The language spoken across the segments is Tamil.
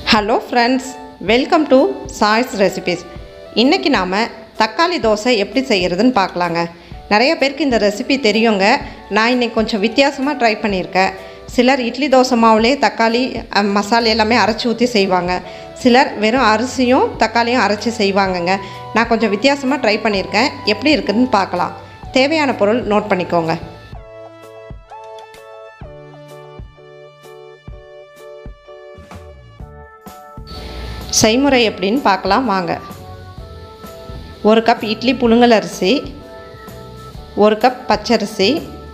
hello friends welcome to choice recipes இன்றைக்கி நாம் தக்காளி தோசை எப்படி செய்கிறதுன்னு பார்க்கலாங்க நிறைய பேருக்கு இந்த ரெசிபி தெரியுங்க நான் இன்னைக்கு கொஞ்சம் வித்தியாசமாக ட்ரை பண்ணியிருக்கேன் சிலர் இட்லி தோசை மாவுலே தக்காளி அஹ், மசாலா எல்லாமே அரைச்சி ஊற்றி செய்வாங்க சிலர் வெறும் அரிசியும் தக்காளியும் அரைச்சி செய்வாங்கங்க நான் கொஞ்சம் வித்தியாசமாக ட்ரை பண்ணியிருக்கேன் எப்படி இருக்குதுன்னு பார்க்கலாம் தேவையான பொருள் நோட் பண்ணிக்கோங்க செய்முறை எப்படின்னு பார்க்கலாம் வாங்க ஒரு கப் இட்லி புழுங்கல் அரிசி ஒரு கப் பச்சரிசி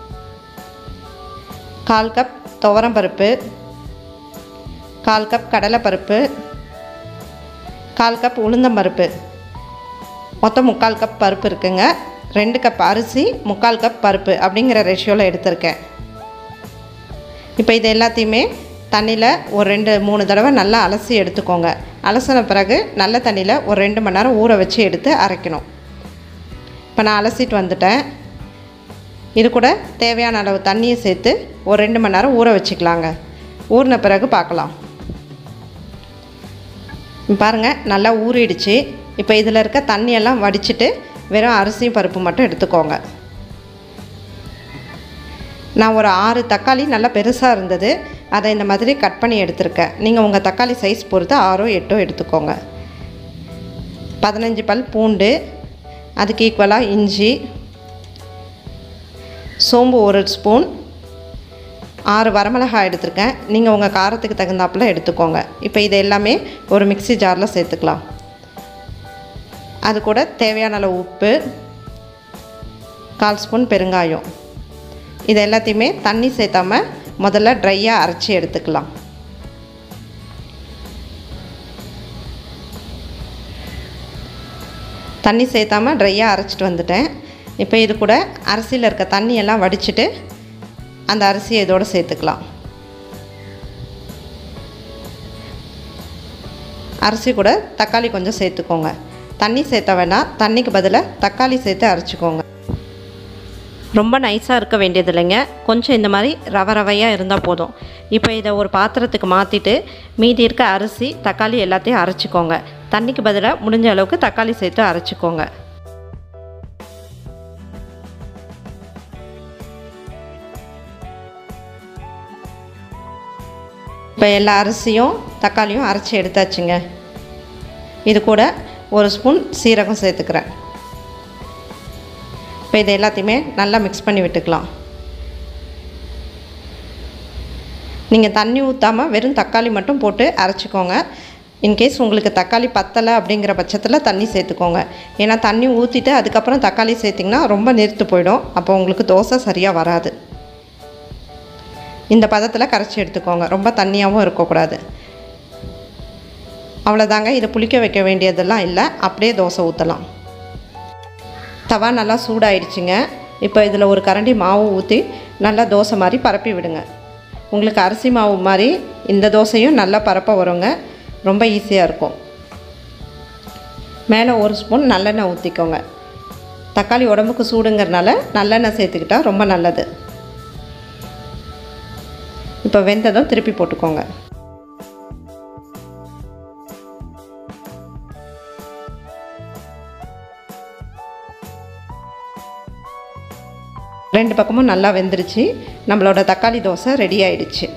கால் கப் துவரம்பருப்பு கால் கப் கடலைப்பருப்பு கால் கப் உளுந்தம்பருப்பு மொத்தம் முக்கால் கப் பருப்பு இருக்குங்க ரெண்டு கப் அரிசி முக்கால் கப் பருப்பு அப்படிங்கிற ரேஷியோவில் எடுத்திருக்கேன் இப்போ இது எல்லாத்தையுமே தண்ணியில் ஒரு ரெண்டு மூணு தடவை நல்லா அலசி எடுத்துக்கோங்க அலசின பிறகு நல்ல தண்ணியில் ஒரு ரெண்டு மணி நேரம் ஊற வச்சு எடுத்து அரைக்கணும் இப்போ நான் அலசிட்டு வந்துட்டேன் இது கூட தேவையான அளவு தண்ணியை சேர்த்து ஒரு ரெண்டு மணி நேரம் ஊற வச்சுக்கலாங்க ஊறின பிறகு பார்க்கலாம் பாருங்கள் நல்லா ஊறிடுச்சு இப்போ இதில் இருக்க தண்ணியெல்லாம் வடிச்சிட்டு வெறும் அரிசியும் பருப்பு மட்டும் எடுத்துக்கோங்க நான் ஒரு ஆறு தக்காளி நல்லா பெருசாக இருந்தது அதை இந்த மாதிரி கட் பண்ணி எடுத்திருக்கேன் நீங்கள் உங்கள் தக்காளி சைஸ் பொறுத்து ஆறோ எட்டோ எடுத்துக்கோங்க பதினஞ்சு பல் பூண்டு அதுக்கு ஈக்குவலாக இஞ்சி சோம்பு ஒரு ஸ்பூன் ஆறு வரமிளகாய் எடுத்திருக்கேன் நீங்கள் உங்கள் காரத்துக்கு தகுந்தாப்பில் எடுத்துக்கோங்க இப்போ இது எல்லாமே ஒரு மிக்ஸி ஜாரில் சேர்த்துக்கலாம் அது கூட தேவையான அளவு உப்பு கால் ஸ்பூன் பெருங்காயம் இது எல்லாத்தையுமே தண்ணி சேர்த்தாம முதல்ல ட்ரையாக அரைச்சி எடுத்துக்கலாம் தண்ணி சேர்த்தாம ட்ரையாக அரைச்சிட்டு வந்துட்டேன் இப்போ இது கூட அரிசியில் இருக்க தண்ணியெல்லாம் வடிச்சிட்டு அந்த அரிசியை இதோடு சேர்த்துக்கலாம் அரிசி கூட தக்காளி கொஞ்சம் சேர்த்துக்கோங்க தண்ணி சேர்த்த வேணாம் தண்ணிக்கு பதிலாக தக்காளி சேர்த்து அரைச்சிக்கோங்க ரொம்ப நைஸாக இருக்க வேண்டியது இல்லைங்க கொஞ்சம் இந்த மாதிரி ரவ ரவையாக இருந்தால் போதும் இப்போ இதை ஒரு பாத்திரத்துக்கு மாற்றிட்டு மீதி இருக்க அரிசி தக்காளி எல்லாத்தையும் அரைச்சிக்கோங்க தண்ணிக்கு பதிலாக முடிஞ்ச அளவுக்கு தக்காளி சேர்த்து அரைச்சிக்கோங்க இப்போ எல்லா அரிசியும் தக்காளியும் அரைச்சி எடுத்தாச்சுங்க இது கூட ஒரு ஸ்பூன் சீரகம் சேர்த்துக்கிறேன் இப்போ இது எல்லாத்தையுமே நல்லா மிக்ஸ் பண்ணி விட்டுக்கலாம் நீங்கள் தண்ணி ஊற்றாமல் வெறும் தக்காளி மட்டும் போட்டு அரைச்சிக்கோங்க இன்கேஸ் உங்களுக்கு தக்காளி பத்தலை அப்படிங்கிற பட்சத்தில் தண்ணி சேர்த்துக்கோங்க ஏன்னா தண்ணி ஊற்றிட்டு அதுக்கப்புறம் தக்காளி சேர்த்திங்கன்னா ரொம்ப நிறுத்து போயிடும் அப்போ உங்களுக்கு தோசை சரியாக வராது இந்த பதத்தில் கரைச்சி எடுத்துக்கோங்க ரொம்ப தண்ணியாகவும் இருக்கக்கூடாது அவ்வளோதாங்க இதை புளிக்க வைக்க வேண்டியதெல்லாம் இல்லை அப்படியே தோசை ஊற்றலாம் தவா நல்லா சூடாயிடுச்சுங்க இப்போ இதில் ஒரு கரண்டி மாவு ஊற்றி நல்லா தோசை மாதிரி பரப்பி விடுங்க உங்களுக்கு அரிசி மாவு மாதிரி இந்த தோசையும் நல்லா பரப்ப வருங்க ரொம்ப ஈஸியாக இருக்கும் மேலே ஒரு ஸ்பூன் நல்லெண்ணெய் ஊற்றிக்கோங்க தக்காளி உடம்புக்கு சூடுங்கிறனால நல்லெண்ணெய் சேர்த்துக்கிட்டா ரொம்ப நல்லது இப்போ வெந்ததும் திருப்பி போட்டுக்கோங்க ரெண்டு பக்கமும் நல்லா வெந்துருச்சு நம்மளோட தக்காளி தோசை ரெடி ஆயிடுச்சு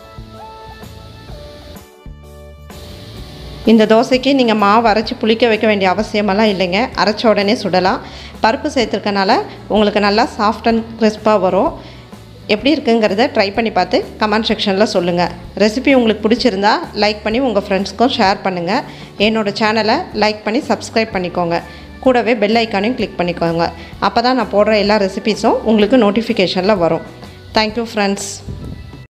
இந்த தோசைக்கு நீங்கள் மாவு அரைச்சி புளிக்க வைக்க வேண்டிய அவசியமெல்லாம் இல்லைங்க அரைச்ச உடனே சுடலாம் பருப்பு சேர்த்துருக்கனால உங்களுக்கு நல்லா சாஃப்ட் அண்ட் கிறிஸ்பாக வரும் எப்படி இருக்குங்கிறத ட்ரை பண்ணி பார்த்து கமெண்ட் செக்ஷனில் சொல்லுங்கள் ரெசிபி உங்களுக்கு பிடிச்சிருந்தா லைக் பண்ணி உங்கள் ஃப்ரெண்ட்ஸ்க்கும் ஷேர் பண்ணுங்கள் என்னோடய சேனலை லைக் பண்ணி சப்ஸ்கிரைப் பண்ணிக்கோங்க கூடவே பெல் ஐக்கானையும் கிளிக் பண்ணிக்கோங்க அப்போ தான் நான் போடுற எல்லா ரெசிபீஸும் உங்களுக்கு நோட்டிஃபிகேஷனில் வரும் தேங்க்யூ ஃப்ரெண்ட்ஸ்